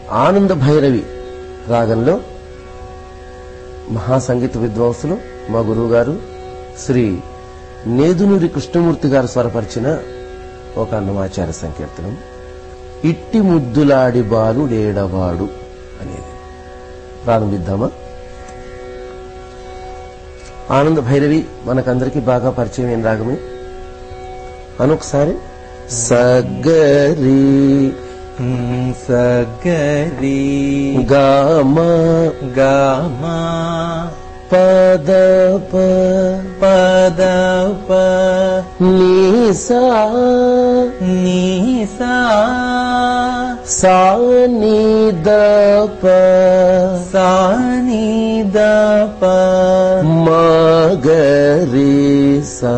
ఆనంద భైరవి రాగంలో మహాసంగీత విద్వాంసులు మా గురువు గారు శ్రీ నేదునూరి కృష్ణమూర్తి గారు స్వరపరిచిన ఒక అన్నమాచార్య సంకీర్తనం ఇట్టి ముద్దులాడి బాలుడేడవాడు అనేది ప్రారంభిద్దామా ఆనంద భైరవి మనకందరికీ బాగా పరిచయమైన రాగమే అనొకసారి సగరి సగరి గామ గామా పద ప పద ప నీసా నీసా సా నీ ద ప సాని ద ప మగరి సా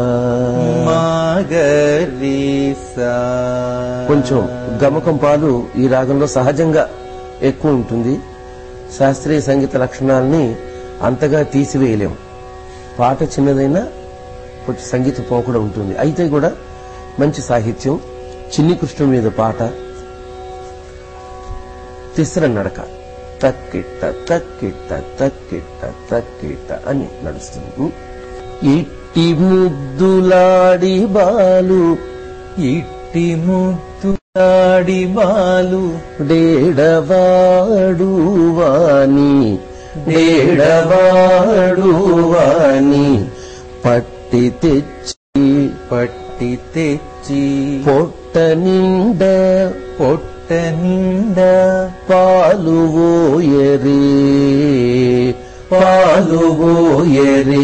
మగరి సా కొంచెం గమకం పాలు ఈ రాగంలో సహజంగా ఎక్కువ ఉంటుంది శాస్త్రీయ సంగీత లక్షణాలని అంతగా తీసివేయలేం పాట చిన్నదైనా కొంచెం సంగీత పోకడ ఉంటుంది అయితే కూడా మంచి సాహిత్యం చిన్ని కృష్ణుడి మీద పాట తిస్ర నడక తక్కిట్ట తక్కిట్ట తక్కిట్ట తక్కిట్ట అని నడుస్తుంది ఇట్టి ముద్దులాడి బాలు ఇట్టి ముద్దులాడి బాలు డేడవాడు వాని డేడవాడు వాని పట్టి తెచ్చి పట్టి తెచ్చి పొట్ట నిండ పొట్ట నిండా పాలు ఓయరే పాలు ఓయరే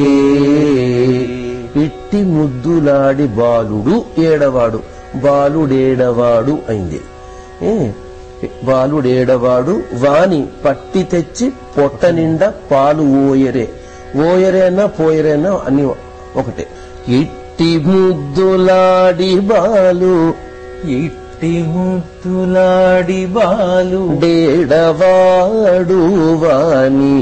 ఇట్టి ముద్దులాడి బాలుడు ఏడవాడు బాలుడేడవాడు అయింది ఏ, బాలుడేడవాడు వాని పట్టి తెచ్చి పొట్ట నిండా పాలు ఓయరే ఓయరే అన్నా పోయరే అన్నా అన్ని ఒకటే ఇట్టి ముద్దులాడి బాలు ఇట్టి ముద్దులాడి బాలు డేడవాడు వాని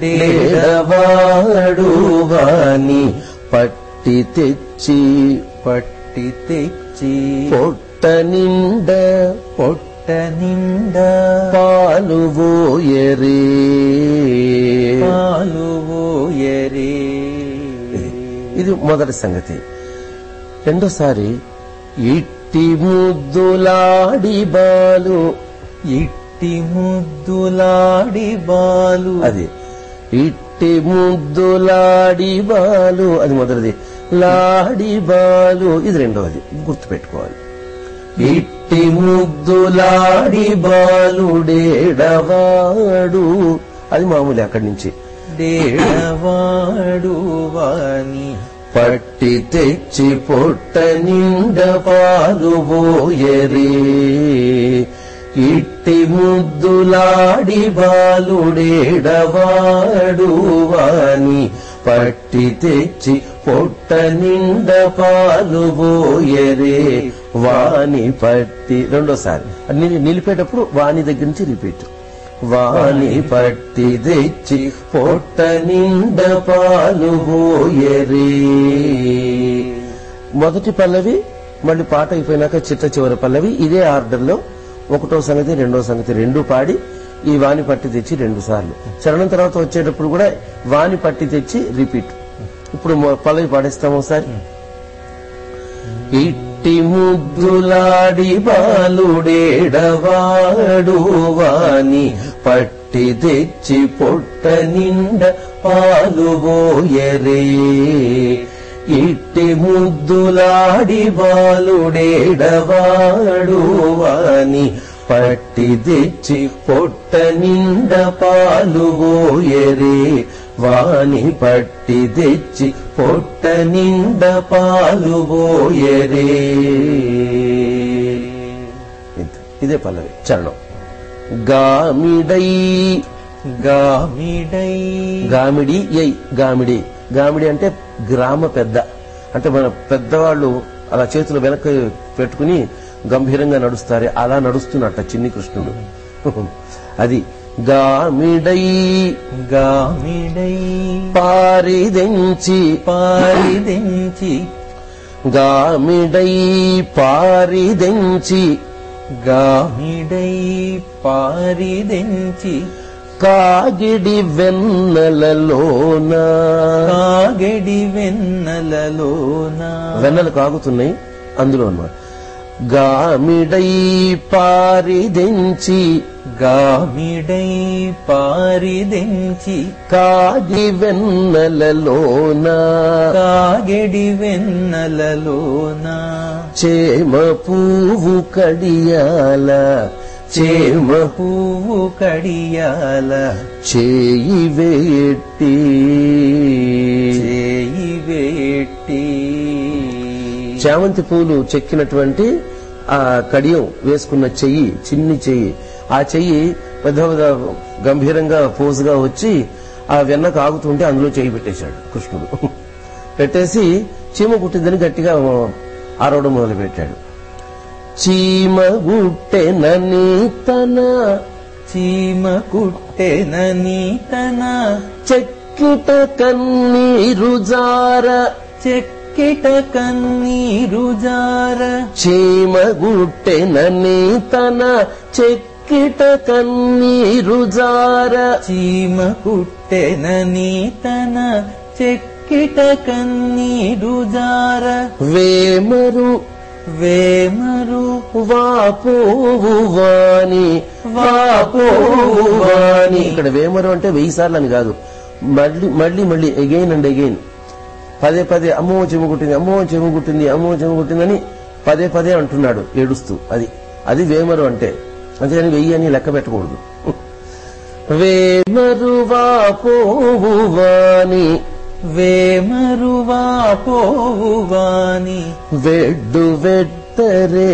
డేడవాడు వాని పట్టి తెచ్చి పట్టి తెచ్చి పొట్ట నిండ పొట్ట నిండా పాలు ఓయరే పాలు ఓయరే ఇది మొదటి సంగతి రెండోసారి ఇట్టి ముద్దులాడి బాలు ఇట్టి ముద్దులాడి బాలు అది ఇట్టి ముద్దులాడి బాలు అది మొదటిది లాడి బాలు ఇది రెండవది గుర్తుపెట్టుకోవాలి ఇట్టి ముద్దులాడి బాలుడేడవాడు అది మామూలు అక్కడి నుంచి డేడవాడు వాని పట్టి తెచ్చి పొట్ట నిండ పాలు పోయరే ఇట్టి ముద్దులాడి బాలుడేడవాడు వాని పట్టి తెచ్చి పొట్ట నిండ పాలు పోయరే వాని పట్టి రెండోసారి అది నిలి- నిలిపేటప్పుడు వాని దగ్గర నుంచి రిపీట్ వాని పట్టి తెచ్చి పొట్ట నిండ పాలు పోయరే మొదటి పల్లవి మళ్ళీ పాట అయిపోయినాక చిట్ట చివరి పల్లవి ఇదే ఆర్డర్ లో ఒకటో సంగతి రెండో సంగతి రెండు పాడి ఈ వాని పట్టి తెచ్చి రెండు సార్లు చరణం తర్వాత వచ్చేటప్పుడు కూడా వాని పట్టి తెచ్చి రిపీట్ ఇప్పుడు మొ- పల్లవి పాడేస్తాం ఒకసారి ఇట్టి ముద్దులాడి బాలుడేడవాడు వాని పట్టి తెచ్చి పొట్ట నిండ పాలు పోయరే ఇట్టి ముద్దులాడి బాలుడేడవాడు వాని పట్టి తెచ్చి పొట్ట నిండ పాలు పోయరే వాని పట్టి తెచ్చి పొట్ట నిండ పాలు పోయరే ఇంత. ఇదే పల్లవి చరణం గామిడై గామిడై గామిడి ఎయ్ గామిడి గామిడి అంటే గ్రామ పెద్ద అంటే మన పెద్దవాళ్ళు అలా చేతులు వెనక్కి పెట్టుకుని గంభీరంగా నడుస్తారే అలా నడుస్తున్నట్ట చిన్ని కృష్ణుడు అది గామిడై గామిడై పారిదెంచి పారిదించి గామిడై పారిదెంచి గామిడై పారిదెంచి కాగిడి వెన్నెలలోన కాగడి వెన్నెలలోన వెన్నెలు కాగుతున్నాయి అందులో అన్నమాట గామిడై పారిదెంచి గామిడై పారిదెంచి కాగి వెన్నెలలోన కాగడి వెన్నెలలోన చేమ పువ్వు కడియాల చేమ పువ్వు కడియాల చేయి వేట్టి చేయి వేట్టి చామంతి పూలు చెక్కినటువంటి ఆ కడియం వేసుకున్న చెయ్యి చిన్ని చెయ్యి ఆ చెయ్యి పెద్ద పెద్ద గంభీరంగా పోజుగా వచ్చి ఆ వెన్న కాగుతుంటే అందులో చెయ్యి పెట్టేశాడు కృష్ణుడు పెట్టేసి చీమ కుట్టిందని గట్టిగా ఆరవడం మొదలు పెట్టాడు చీమ గుట్టెనని తన చీమ కుట్టెనని తన చెక్కిట కన్నీరు జార చెక్కిట కన్నీరు జార చీమ గుట్టెనని తన చెక్కిట కన్నీరు జార చీమ కుట్టెనని తన చెక్కిట కన్నీరు జార వేమరు వేమరు వాపోవు వాని వాపోవు వాని ఇక్కడ వేమరు అంటే వెయ్యి సార్లు అని కాదు మళ్ళీ మళ్ళీ మళ్ళీ అగైన్ అండ్ అగైన్ పదే పదే అమ్మో చెము కుట్టింది అమ్మో చెము కుట్టింది అమ్మో చెము కుట్టిందని పదే పదే అంటున్నాడు ఏడుస్తూ అది అది వేమరు అంటే అంతేగాని వెయ్యి అని లెక్క పెట్టకూడదు వేమరు వాపోవు వాని వేమరువా పోవువాని వెడ్డు వెట్టరే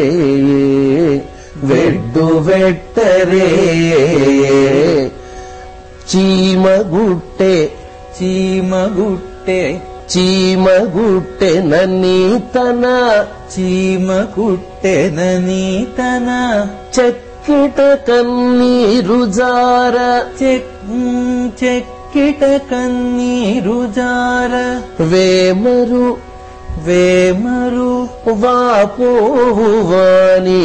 వెడ్డు వెట్టరే చీమ గుట్టె చీమ గుట్టె చీమ గుట్టె నన్ని తన చీమ కుట్టెనని తన చెక్కిట కన్నీరు జార చెక్ చెక్కిట కన్నీరు జార వేమరు వేమరు వాపోవు వాని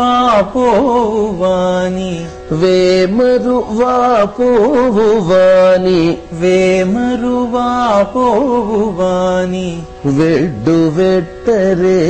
వాపోవాని వేమరు వాపోవు వాని వేమరు వాపోవాని వెడ్డు వెట్టరే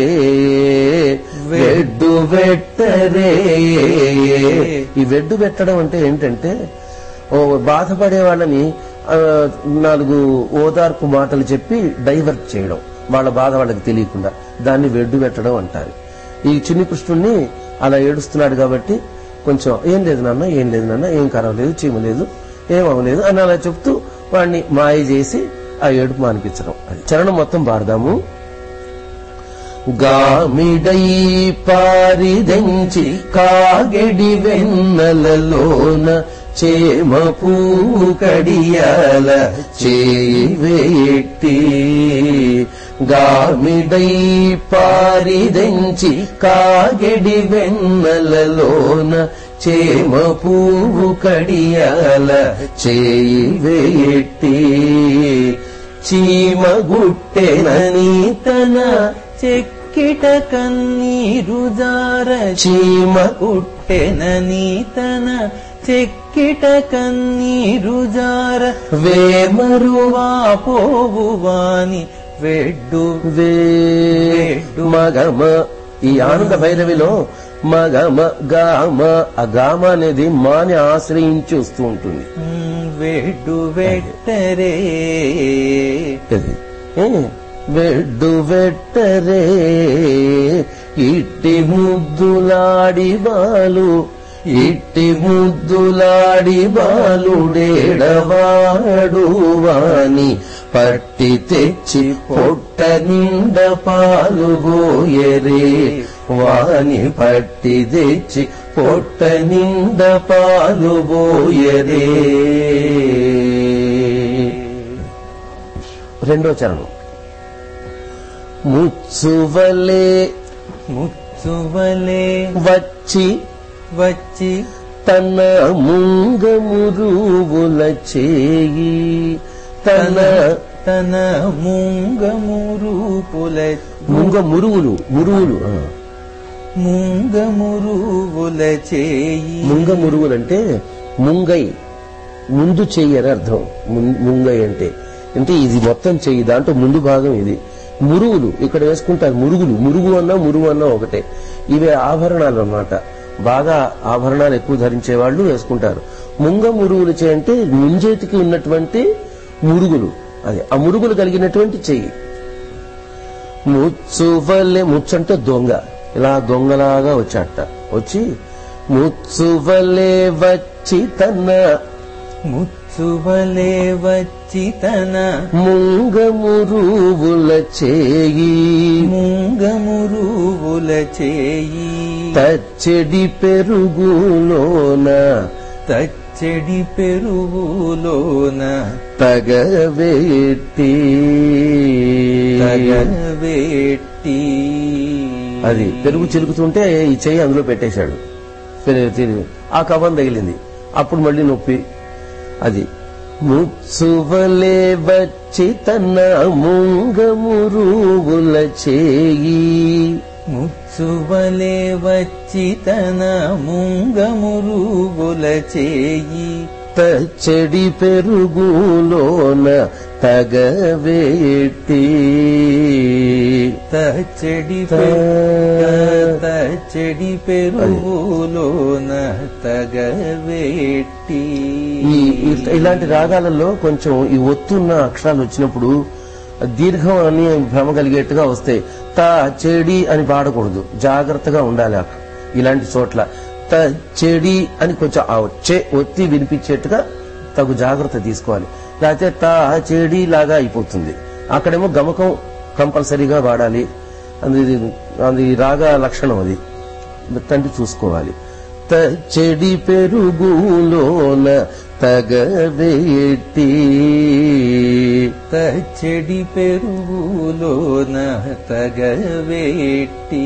వెడ్డు వెట్టరే ఈ వెడ్డు పెట్టడం అంటే ఏంటంటే ఓ బాధపడే వాళ్ళని ఆ, నాలుగు ఓదార్పు మాటలు చెప్పి డైవర్ట్ చేయడం వాళ్ళ బాధ వాళ్ళకి తెలియకుండా దాన్ని వెడ్డు పెట్టడం అంటారు ఈ చిన్ని కృష్ణుణ్ణి అలా ఏడుస్తున్నాడు కాబట్టి కొంచెం ఏం లేదు నాన్న ఏం లేదు నాన్న ఏం కరవలేదు చీమ లేదు ఏం అవ్వలేదు అని అలా చెప్తూ వాడిని మాయ చేసి ఆ ఏడుపు మానిపించడం అది చరణం మొత్తం పాడదాము గామిడై పారిదెంచి కాగెడి వెన్నెలలోన చేమ పువ్వు కడియాల చేయి వేట్టి గామిడై పారిదెంచి కాగెడి వెన్నెలలోన చేమ పువ్వు కడియాల చేయి వేట్టి చీమ గుట్టెనని తన చెక్కిట కన్నీరు జార చీమ కుట్టెనని తన చెక్కిట కన్నీరు జార వేమరు వాపోవువాని వెడ్డు వే మగమ ఈ ఆనంద భైరవిలో మగమ గామ ఆ గామ అనేది మాని ఆశ్రయించి వస్తూ ఉంటుంది మ్, వెడ్డు వెట్టరే ఇది ఏ, వెడ్డు వెట్టరే ఇట్టి ముద్దులాడి బాలు ఇట్టి ముద్దులాడి బాలుడేడవాడు వాని పట్టి తెచ్చి పొట్ట నిండ పాలు గోయరే వాని పట్టి తెచ్చి పొట్ట నిండ పాలు గోయరే రెండో చరణం ముచ్చువలే ముచ్చువలే వచ్చి వచ్చి తన ముంగమురువుల చేయి తన తన ముంగమురు పుల ముంగ మురువులు మురువులు ఆ. ముంగమురువుల చేయి ముంగ మురుగులంటే ముంగై ముందు చెయ్యి అని అర్థం ముం- ముంగై అంటే అంటే ఇది మొత్తం చెయ్యి దాంట్లో ముందు భాగం ఇది మురుగులు ఇక్కడ వేసుకుంటారు మురుగులు మురుగు అన్నా మురుగు అన్నా ఒకటే ఇవే ఆభరణాలు అన్నమాట బాగా ఆభరణాలు ఎక్కువ ధరించే వాళ్ళు వేసుకుంటారు ముంగ మురుగులు చే అంటే ముంజేతికి ఉన్నటువంటి మురుగులు అది ఆ మురుగులు కలిగినటువంటి చెయ్యి ముచ్చువలే ముచ్చు అంటే దొంగ ఇలా దొంగలాగా వచ్చాట వచ్చి ముచ్చువలే వచ్చి తన ముచ్చువలే వచ్చి తన ముంగమురువుల చేయి ముంగమురువుల చేయి తచ్చడి పెరుగులోన తచ్చడి పెరుగులోన తగవేట్టి తగవేట్టి అది పెరుగు చిలుకుతుంటే ఈ చెయ్యి అందులో పెట్టేశాడు పెరుగు తిరిగి ఆ కవం తగిలింది అప్పుడు మళ్ళీ నొప్పి అది ముచ్చువలే వచ్చి తన ముంగమురువుల చేయి ముచ్చువలే వచ్చి తన ముంగమురుగుల చేయి తచ్చడి పెరుగులోన తగవేట్టి తచ్చడి త- తచ్చడి పెరుగులోన తగవేట్టి ఈ ఈ- ఇలాంటి రాగాలలో కొంచెం ఈ ఒత్తున్న అక్షరాలు వచ్చినప్పుడు దీర్ఘం అని భ్రమ కలిగేట్టుగా వస్తాయి తా చెడి అని పాడకూడదు జాగ్రత్తగా ఉండాలి అక్కడ ఇలాంటి చోట్ల త చెడి అని కొంచెం ఆ వచ్చే ఒత్తి వినిపించేట్టుగా తగు జాగ్రత్త తీసుకోవాలి లేకపోతే తా చెడి లాగా అయిపోతుంది అక్కడేమో గమకం కంపల్సరీగా వాడాలి అది అది రాగా లక్షణం అది తండ్రి చూసుకోవాలి చెడి పెరుగులోన తగవేటి తచ్చడి పెరుగులోన తగవేట్టి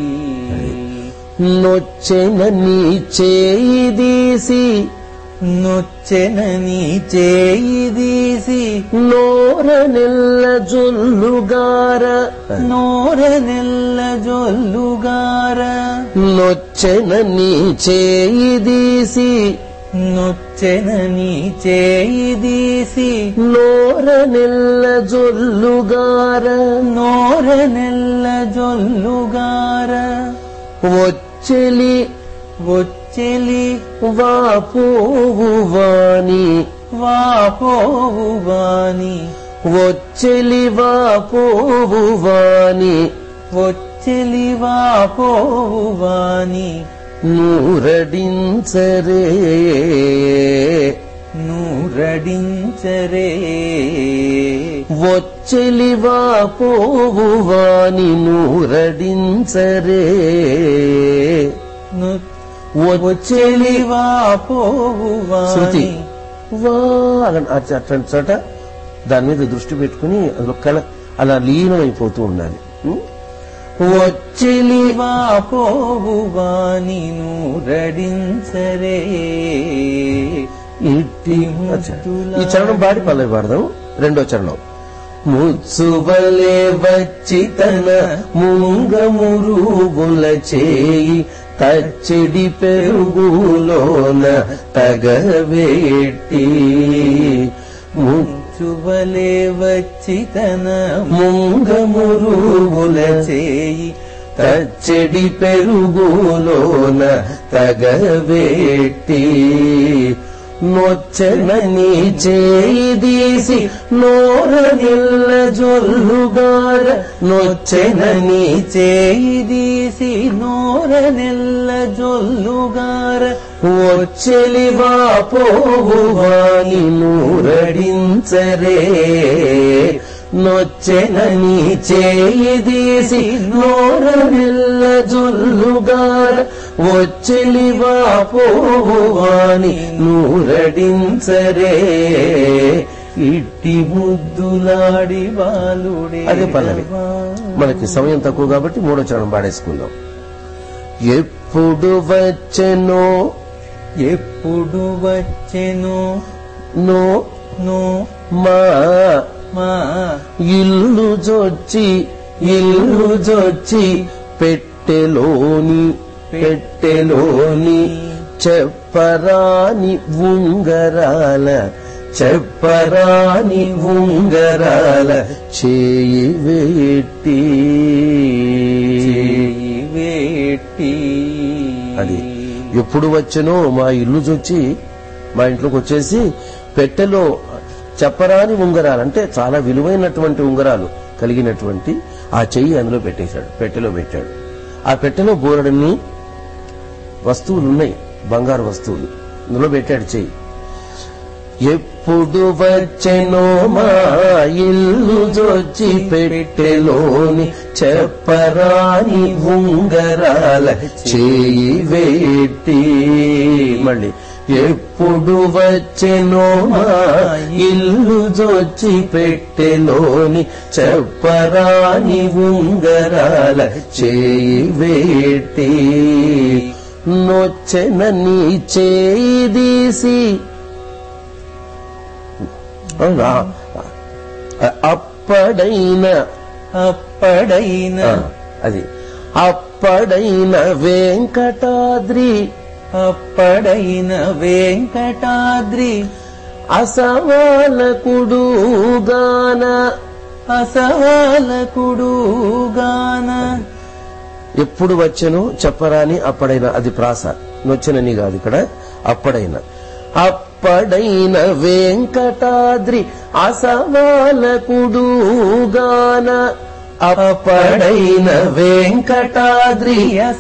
నొచ్చెన నీ చేయి దీసి నొచ్చెనని చేయి దీసి నోర నెల్ల జొల్లుగార నోర నెల్ల జొల్లుగార నొచ్చెన నీ చేయి దీసి నొచ్చెనని చేయి దీసి నోర నెల్ల జొల్లుగార నోర నెల్ల జొల్లుగార వచ్చెలి వచ్చెలి వాపోవు వాణి వాపోవు వాని వచ్చెలి వాపోవు వాణి వచ్చెలి వాపోవు వాని నూరడించరే నూరడించరే వచ్చెలి వాపోవు వాణి నూరడించరే ను- వచ్చెలి వచ్చెలి వాపోవు శృతి వాని వా అలా అట్లా- అట్లాంటి చోట దాని మీద దృష్టి పెట్టుకుని అందులో కళ అలా లీనమైపోతూ ఉండాలి ఉం? వచ్చెలి వాపోవు వాని నూరడించరే ఇట్టి అచ్చా. ఈ చరణం పాడి పల్లవి పాడదాం రెండో చరణం ముత్సువలే వచ్చి తన ముంగమురుగుల చేయి తచ్చడి పెరుగులోన తగవేట్టి ము- చువలే వచ్చి తన ముంగమురుగుల చేయి తచ్చడి పెరుగులోన తగవేట్టి నొచ్చనని చేయి దీసి నోర నిల్ల జొల్లుగార నొచ్చనని చేయి దీసి నోర నెల్ల జొల్లుగార వచ్చెలి వాపోవు వాని నూరడించరే నొచ్చెనని చేయి దీసి నోర నిల్ల జొల్లుగార వచ్చెలి వాపోవు వాని నూరడించరే ఇట్టి ముద్దులాడి బాలుడే అదే పల్లవి మనకి సమయం తక్కువ కాబట్టి మూడో చరణం పాడేసుకుందాం ఎప్పుడు వచ్చెనో ఎప్పుడు వచ్చెను నో నో మా మా ఇల్లు జొచ్చి ఇల్లు జొచ్చి పెట్టె పెట్టెలోని పెట్టెలోని చెప్పరాని ఉంగరాల చెప్పరాని ఉంగరాల చేయి వేట్టి చేయి వేట్టి అది ఎప్పుడు వచ్చనో మా ఇల్లు చొచ్చి మా ఇంట్లోకి వచ్చేసి పెట్టెలో చెప్పరాని ఉంగరాలు అంటే చాలా విలువైనటువంటి ఉంగరాలు కలిగినటువంటి ఆ చెయ్యి అందులో పెట్టేశాడు పెట్టెలో పెట్టాడు ఆ పెట్టెలో బోరడన్ని వస్తువులు ఉన్నాయి బంగారు వస్తువులు అందులో పెట్టాడు చెయ్యి ఎప్పుడు వచ్చెనో మా ఇల్లు జొచ్చి పెట్టెలోని చెప్పరాని ఉంగరాల చేయి వేట్టి మళ్ళీ ఎప్పుడు వచ్చెనో మా ఇల్లు జొచ్చి పెట్టెలోని చెప్పరాని ఉంగరాల చేయి వేట్టి నొచ్చెన నీ చేయి తీసి అవునా? అప్పడైన అప్పడైన ఆ, అది అప్పడైన వెంకటాద్రి అప్పడైన వెంకటాద్రి అసవాలకుడుగాన అసవాలకుడుగాన ఎప్పుడు వచ్చెను చెప్పరాని అప్పడైన అది ప్రాస నొచ్చనని కాదు ఇక్కడ అప్పడైన అప్పడైన వెంకటాద్రి అసవాలకుడుగాన అప్పడైన వెంకటాద్రి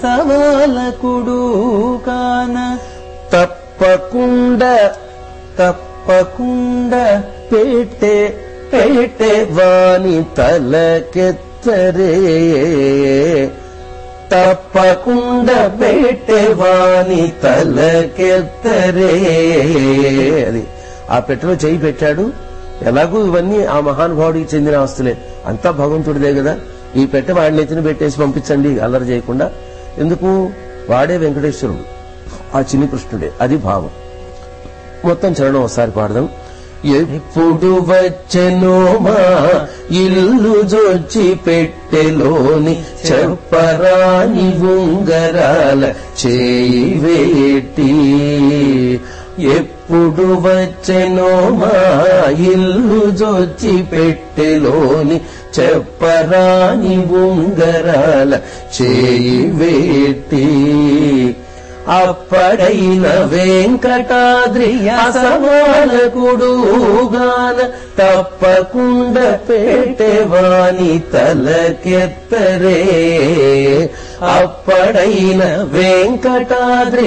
అసవాలకుడుగాన తప్పకుండా తప్పకుండా పెట్టే పెట్టే వాని తలకెత్తరే తప్పకుండా పెట్టే వాని తలకెత్తరే అది ఆ పెట్టెలో చేయి పెట్టాడు ఎలాగూ ఇవన్నీ ఆ మహానుభావుడికి చెందిన ఆస్తులే అంతా భగవంతుడిదే కదా ఈ పెట్టె వాడిని ఎత్తిన పెట్టేసి పంపించండి అల్లరి చేయకుండా ఎందుకు వాడే వెంకటేశ్వరుడు ఆ చిన్ని కృష్ణుడే అది భావం మొత్తం చరణం ఒకసారి పాడదాం ఎప్పుడు వచ్చెనో మా ఇల్లు జొచ్చి పెట్టెలోని చెప్పరాని ఉంగరాల చేయి వేటి ఎప్పుడు వచ్చెనో మా ఇల్లు జొచ్చి పెట్టెలోని చెప్పరాని ఉంగరాల చేయి వేటి అప్పడైన వెంకటాద్రి అసమానకుడుగాన తప్పకుండా పెట్టేవాని తలకెత్తరే అప్పడైన వెంకటాద్రి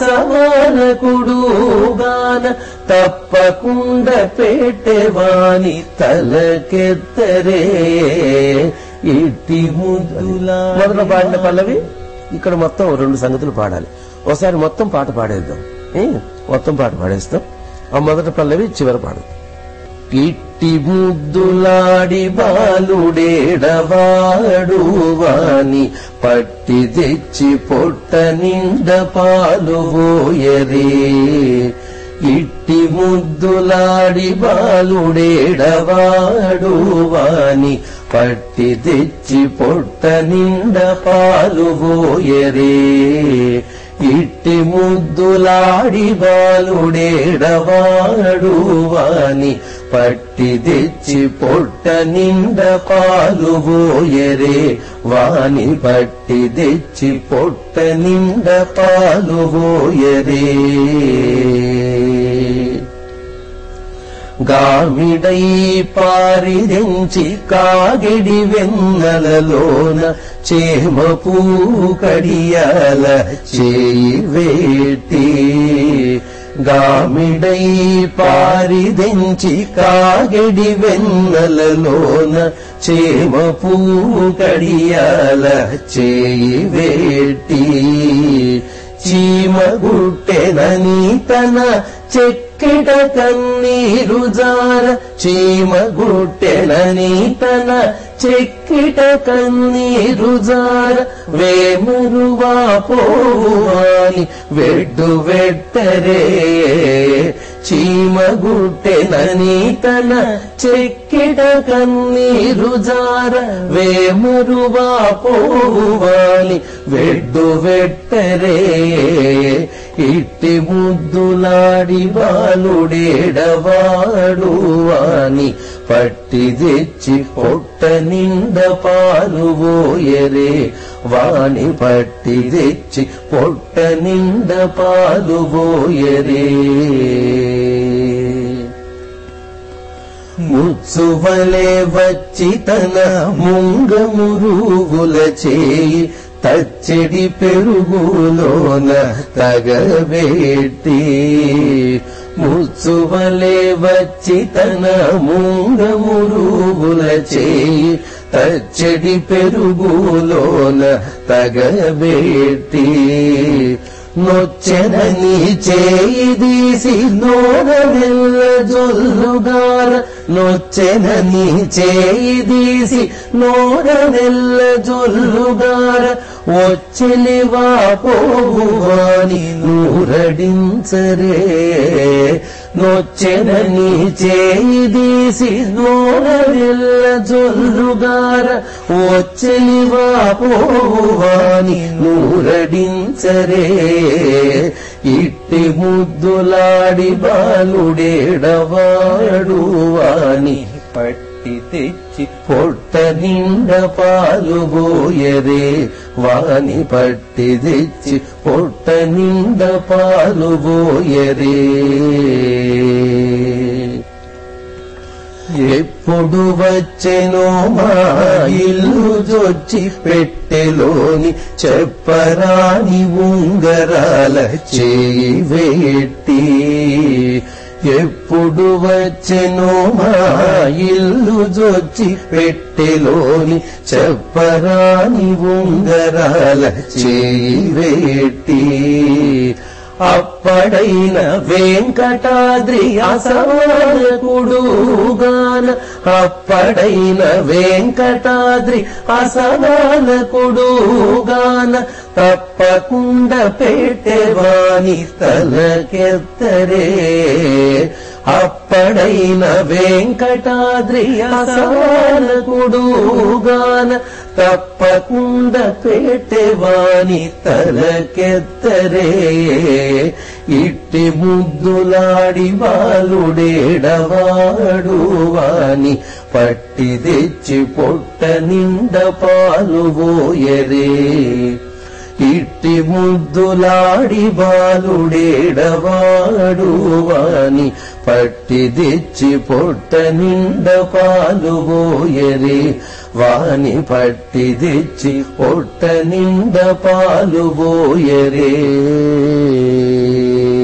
అసమానకుడుగాన తప్పకుండా పెట్టేవాని తలకెత్తరే ఇట్టి ముద్దులా మొదట పాడిన పల్లవి ఇక్కడ మొత్తం రెండు సంగతులు పాడాలి ఒకసారి మొత్తం పాట పాడేద్దాం ఏ? మొత్తం పాట పాడేస్తాం ఆ మొదటి పల్లవి చివరి పాడు ఇట్టి ముద్దులాడి బాలుడేడవాడు వాని పట్టి తెచ్చి పొట్ట నిండ పాలు పోయరే ఇట్టి ముద్దులాడి బాలుడేడవాడు వాని పట్టి తెచ్చి పొట్ట నిండ పాలు పోయరే ఇట్టి ముద్దులాడి బాలుడేడవాడు వాని పట్టి తెచ్చి పొట్ట నిండ పాలు పోయరే వాని పట్టి తెచ్చి పొట్ట నిండ పాలు పోయరే గామిడై పారిదించి కాగిడి వెన్నెలలోన చేమ పూ కడియాల చేయి వేటి గామిడై పారిదించి కాగిడి వెన్నెలలోన చేమ పూ కడియాల చేయి వేటి చీమగుట్టెనని తన చెక్కిట కన్నీరు జార చీమగుట్టెనని తన చెక్కిట కన్నీరు జార వేమరువా పోవాని వెడ్డు వెట్టరే చీమగుట్టెనని తన చెక్కిట కన్నీరు జార వేమరువా పోవాలి వెడ్డు వెట్టరే ఇట్టి ముద్దులాడి బాలుడేడవాడు అని పట్టి తెచ్చి పొట్ట నిండ పాలు పోయరే వాణి పట్టి తెచ్చి పొట్ట నిండ పాలు పోయరే ముత్సువలే వచ్చి తన ముంగమురుగుల చేయి తచ్చడి పెరుగులోన తగబెట్టి ముత్సువలే వచ్చి తన ముంగమురుగుల చేయి తచ్చడి పెరుగులోన తగబెట్టి నొచ్చెనని చేయి తీసి నోడవెల్ల జొల్లుగార నొచ్చెనని చేయి తీసి నోడవెల్ల జొల్లుగార వచ్చెలివా పోగువాని నూరడించరే నొచ్చెనని చేయి తీసి నోడవెల్ల జొల్లుగార వచ్చెలివా పోగువాని నూరడించరే ఇట్టి ముద్దులాడి బాలుడేడవాడు వాని పట్టి తెచ్చి పొట్ట నిండ పాలు పోయరే వాని పట్టి తెచ్చి పొట్ట నిండ పాలు పోయరే ఎప్పుడు వచ్చెనో మా ఇల్లు జొచ్చి పెట్టెలోని చెప్పరాని ఉంగరాల చేయి వేట్టి ఎప్పుడు వచ్చెనో మా ఇల్లు జొచ్చి పెట్టెలోని చెప్పరాని ఉంగరాల చేయి వేట్టి అప్పడైన వెంకటాద్రి అసవాలకుడుగాన అప్పడైన వెంకటాద్రి అసవాలకుడుగాన తప్పకుండా పెట్టేవాని తలకెత్తరే అప్పడైన వెంకటాద్రి అసవాలకుడుగాన తప్పకుండా పెట్టేవాని తలకెత్తరే ఇట్టి ముద్దులాడి బాలుడేడవాడు వాని పట్టి తెచ్చి పొట్ట నిండ పాలు పోయరే ఇట్టి ముద్దులాడి బాలుడేడవాడు వాని పట్టి తెచ్చి పొట్ట నిండ పాలు పోయరే వాని పట్టి తెచ్చి పొట్ట నిండ పాలు పోయరే